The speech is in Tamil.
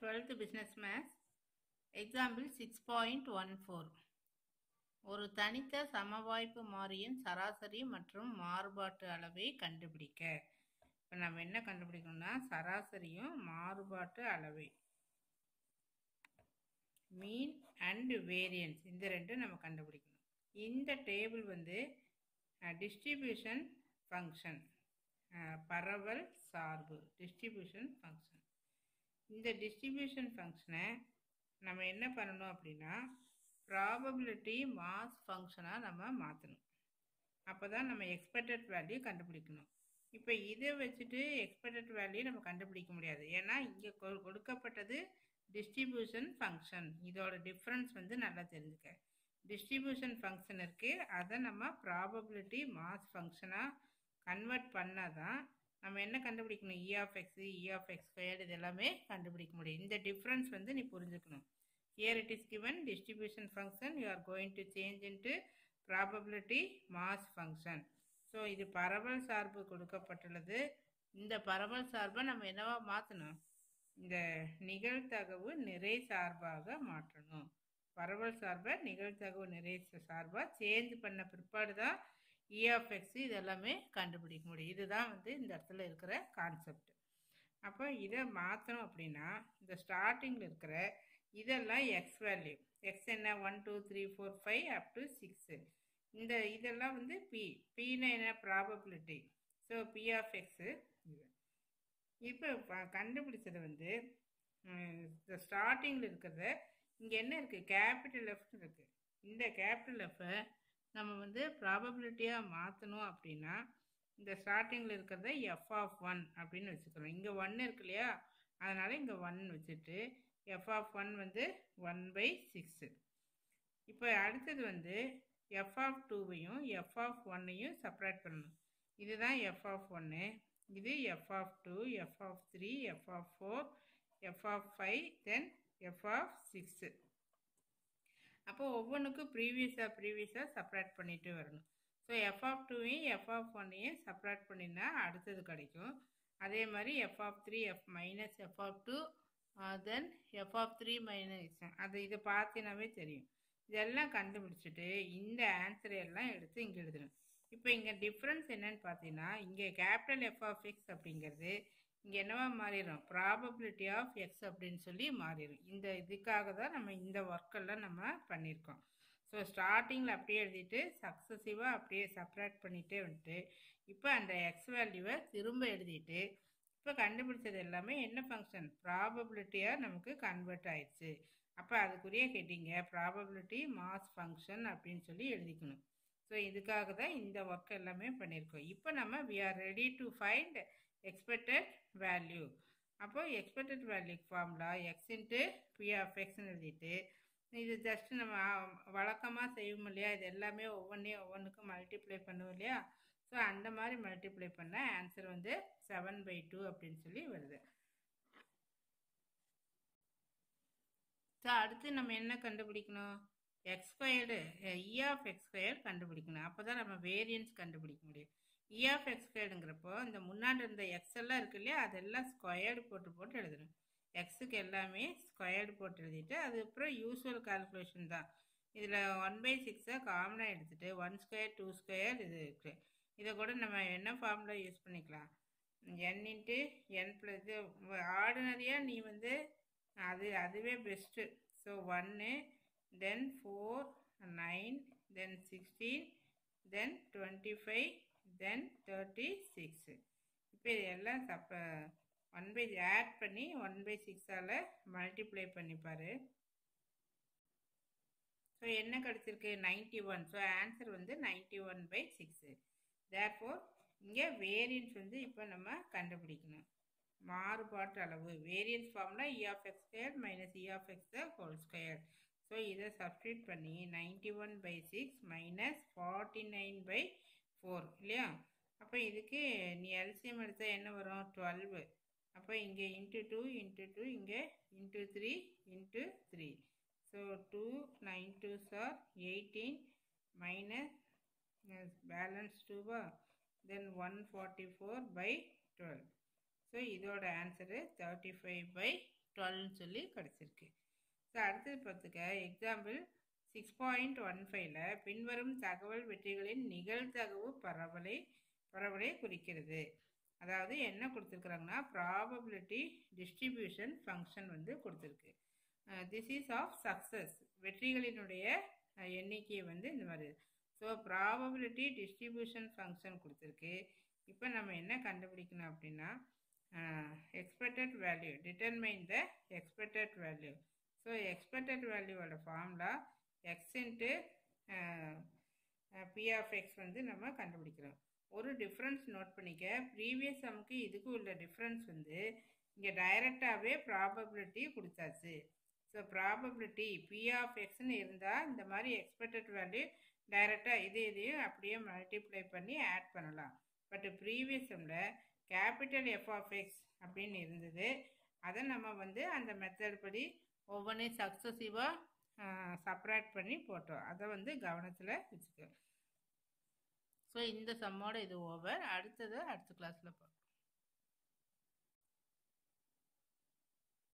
twelfth business maths example six point one four ஒரு தனித்த சமவாய்ப்பு மாறியின் சராசரி மற்றும் மாறுபாட்டு அளவை கண்டுபிடிக்க இப்போ நம்ம என்ன கண்டுபிடிக்கணும்னா சராசரியும் மாறுபாட்டு அளவை மீன் அண்ட் வேரியன்ஸ் இந்த ரெண்டும் நம்ம கண்டுபிடிக்கணும் இந்த டேபிள் வந்து டிஸ்ட்ரிபியூஷன் ஃபங்க்ஷன் பரவல் சார்பு டிஸ்ட்ரிபியூஷன் ஃபங்க்ஷன் இந்த டிஸ்ட்ரிபியூஷன் ஃபங்க்ஷனை நம்ம என்ன பண்ணணும் அப்படின்னா ப்ராபபிலிட்டி மாஸ் ஃபங்க்ஷனாக நம்ம மாற்றணும் அப்போ தான் நம்ம எக்ஸ்பெக்டட் வேல்யூ கண்டுபிடிக்கணும் இப்போ இதை வச்சுட்டு எக்ஸ்பெக்டட் வேல்யூ நம்ம கண்டுபிடிக்க முடியாது ஏன்னா இங்கே கொடுக்கப்பட்டது டிஸ்ட்ரிபியூஷன் ஃபங்க்ஷன் இதோட டிஃப்ரென்ஸ் வந்து நல்லா தெரிஞ்சுக்க டிஸ்ட்ரிபியூஷன் ஃபங்க்ஷன் இருக்குது அதை நம்ம ப்ராபபிலிட்டி மாஸ் ஃபங்க்ஷனாக கன்வெர்ட் பண்ணால் தான் நம்ம என்ன கண்டுபிடிக்கணும் E of X E of X squared இது எல்லாமே கண்டுபிடிக்க முடியும் இந்த டிஃப்ரென்ஸ் வந்து நீ புரிஞ்சுக்கணும் here it is given distribution function you are going to change into probability mass function so இது பரவல் சார்பு கொடுக்கப்பட்டுள்ளது இந்த பரவல் சார்பை நம்ம என்னவா மாற்றணும் இந்த நிகழ்தகவு நிறை சார்பாக மாற்றணும் பரவல் சார்பை நிகழ்தகவு நிறை சார்பாக சேஞ்ச் பண்ண பிற்பாடு தான் இஆஃப்எக்ஸ் இது எல்லாமே கண்டுபிடிக்க முடியும் இதுதான் வந்து இந்த இடத்துல இருக்கிற கான்செப்ட் அப்போ இதை மாற்றணும் அப்படின்னா இந்த ஸ்டார்டிங்கில் இருக்கிற இதெல்லாம் எக்ஸ் வேல்யூ எக்ஸ் என்ன one two three four five up to six இந்த இதெல்லாம் வந்து பி பின்னா என்ன probability so P of X இது இப்போ கண்டுபிடிச்சது வந்து இந்த ஸ்டார்டிங்கில் இருக்கிறத இங்கே என்ன இருக்குது கேபிட்டல் எஃப் இருக்குது இந்த கேபிட்டல் எஃப்பை நம்ம வந்து ப்ராபபிலிட்டியாக மாற்றணும் அப்படின்னா இந்த ஸ்டார்டிங்கில் இருக்கிறத எஃப் ஆஃப் ஒன் அப்படின்னு வச்சுக்கிறோம் இங்கே ஒன்று இருக்கு இல்லையா அதனால் இங்கே ஒன் வச்சுட்டு எஃப் ஆஃப் ஒன் வந்து ஒன் பை சிக்ஸு இப்போ அடுத்தது வந்து எஃப் ஆஃப் டூவையும் எஃப் ஆஃப் ஒன்னையும் செப்பரேட் பண்ணணும் இதுதான் எஃப் ஆஃப் ஒன்று இது F of two F of three F of four F of five then F of six அப்போ ஒவ்வொன்றுக்கும் ப்ரீவியஸாக ப்ரீவியஸாக செப்பரேட் பண்ணிட்டு வரணும் ஸோ எஃப் ஆஃப் டூவையும் எஃப் ஆஃப் ஒன்னையும் செப்பரேட் பண்ணினா அடுத்தது கிடைக்கும் அதே மாதிரி F of three F minus F of two then F of three minus அது இதை பார்த்தீங்கன்னாவே தெரியும் இதெல்லாம் கண்டுபிடிச்சிட்டு இந்த ஆன்சரை எல்லாம் எடுத்து இங்கே எழுதணும் இப்போ இங்கே டிஃப்ரென்ஸ் என்னன்னு பார்த்தீங்கன்னா இங்கே கேபிட்டல் எஃப் ஆஃப் எக்ஸ் அப்படிங்கிறது இங்கே என்னவா மாறிடும் ப்ராபபிலிட்டி ஆஃப் எக்ஸ் அப்படின்னு சொல்லி மாறிடும் இந்த இதுக்காக தான் நம்ம இந்த ஒர்க்கெல்லாம் நம்ம பண்ணியிருக்கோம் ஸோ ஸ்டார்டிங்கில் அப்படியே எழுதிட்டு சக்ஸஸிவாக அப்படியே செப்பரேட் பண்ணிகிட்டே வந்துட்டு இப்போ அந்த எக்ஸ் வேல்யூவை திரும்ப எழுதிட்டு இப்போ கண்டுபிடிச்சது எல்லாமே என்ன ஃபங்க்ஷன் ப்ராபபிலிட்டியாக நமக்கு கன்வெர்ட் ஆயிடுச்சு அப்போ அதுக்குரிய ஹெட்டிங்க ப்ராபபிலிட்டி மாஸ் ஃபங்க்ஷன் அப்படின்னு சொல்லி எழுதிக்கணும் ஸோ இதுக்காக தான் இந்த ஒர்க் எல்லாமே பண்ணியிருக்கோம் இப்போ நம்ம we are ready to find expected value அப்போ expected value formula X into P of எக்ஸ்னு எழுதிட்டு இது ஜஸ்ட் நம்ம வழக்கமாக செய்வோம் இல்லையா இது எல்லாமே ஒவ்வொன்றையும் ஒவ்வொன்றுக்கும் மல்டிப்ளை பண்ணுவோம் இல்லையா ஸோ அந்த மாதிரி மல்டிப்ளை பண்ண ஆன்சர் வந்து செவன் பை டூ அப்படின்னு சொல்லி வருது ஸோ அடுத்து நம்ம என்ன கண்டுபிடிக்கணும் X squared E of X square கண்டுபிடிக்கணும் அப்போ தான் நம்ம வேரியன்ஸ் கண்டுபிடிக்க முடியும் இ ஆஃப் எக்ஸ் ஸ்கொயர்டுங்கிறப்போ இந்த முன்னாடி இருந்த எக்ஸ் எல்லாம் இருக்கு இல்லையா அதெல்லாம் ஸ்கொயர்டு போட்டு போட்டு எழுதணும் எக்ஸுக்கு எல்லாமே ஸ்கொயர்டு போட்டு எழுதிட்டு அதுக்கப்புறம் யூஸ்வல் கால்குலேஷன் தான் இதில் ஒன் பை சிக்ஸை காமனாக எடுத்துகிட்டு ஒன் ஸ்கொயர் டூ ஸ்கொயர் இது இருக்குது இதை கூட நம்ம என்ன ஃபார்முலா யூஸ் பண்ணிக்கலாம் என் இன்ட்டு என் ப்ளஸ் இது ஆர்டினரியாக நீ வந்து அது அதுவே பெஸ்ட்டு ஸோ ஒன்று then four nine then sixteen then twenty five then thirty six இப்போ இது எல்லாம் சப்ப ஒன் பை ஆட் பண்ணி ஒன் பை சிக்ஸால் மல்டிப்ளை பண்ணிப்பார் ஸோ என்ன கிடச்சிருக்கு நைன்டி ஒன் ஸோ ஆன்சர் வந்து ninety one by six therefore இங்கே வேரியன்ஸ் வந்து இப்போ நம்ம கண்டுபிடிக்கணும் மாறுபாட்டு அளவு variance formula E of X square minus E of X whole square so இதை சப்ஸ்டியூட் பண்ணி ninety one by six minus forty nine by four இல்லையா அப்போ இதுக்கு நீ எல்சிஎம் எடுத்தால் என்ன வரும் டுவெல்வு அப்போ இங்கே இன்ட்டு டூ இன்ட்டு டூ இங்கே into three into three so two nine two சார் எயிட்டீன் மைனஸ் பேலன்ஸ் டூவா then one forty four by twelve so இதோட ஆன்சரு தேர்ட்டி ஃபைவ் பை டுவெல்னு சொல்லி கிடச்சிருக்கு ஸோ அடுத்தது பார்த்துக்க எக்ஸாம்பிள் சிக்ஸ் பாயிண்ட் ஒன் ஃபைவ்ல பின்வரும் தகவல் வெற்றிகளின் நிகழ்தகவு பரவலை பரவலை குறிக்கிறது அதாவது என்ன கொடுத்துருக்குறாங்கன்னா ப்ராபபிலிட்டி டிஸ்ட்ரிபியூஷன் ஃபங்க்ஷன் வந்து கொடுத்துருக்கு திஸ் இஸ் ஆஃப் சக்ஸஸ் வெற்றிகளினுடைய அஹ், எண்ணிக்கையை வந்து இந்த மாதிரி ஸோ ப்ராபபிலிட்டி டிஸ்ட்ரிபியூஷன் ஃபங்க்ஷன் கொடுத்துருக்கு இப்போ நம்ம என்ன கண்டுபிடிக்கணும் அப்படின்னா expected value determine the expected value so expected வேல்யூவோட formula X into P of X வந்து நம்ம கண்டுபிடிக்கிறோம் ஒரு டிஃப்ரென்ஸ் நோட் பண்ணிக்க ப்ரீவியஸ் சம்க்கு இதுக்கு உள்ள டிஃப்ரென்ஸ் வந்து இங்கே டைரெக்டாகவே ப்ராபபிலிட்டி கொடுத்தாச்சு ஸோ ப்ராபபிலிட்டி பி ஆஃப் எக்ஸ்னு இருந்தால் இந்த மாதிரி எக்ஸ்பெக்டட் வேல்யூ டைரெக்டாக இது இதையும் அப்படியே மல்டிப்ளை பண்ணி ஆட் பண்ணலாம் பட் ப்ரீவியஸ் சம்மில் கேபிட்டல் எஃப் ஆஃப் எக்ஸ் அப்படின்னு இருந்தது அதை நம்ம வந்து அந்த மெத்தட் படி ஒவ்வொன்றையும் சக்ஸஸிவாக செப்பரேட் பண்ணி போட்டோம் அதை வந்து கவனத்தில் வச்சுக்கோ ஸோ இந்த சம்மோட இது ஓவர் அடுத்தது அடுத்த கிளாஸில் பார்க்கலாம்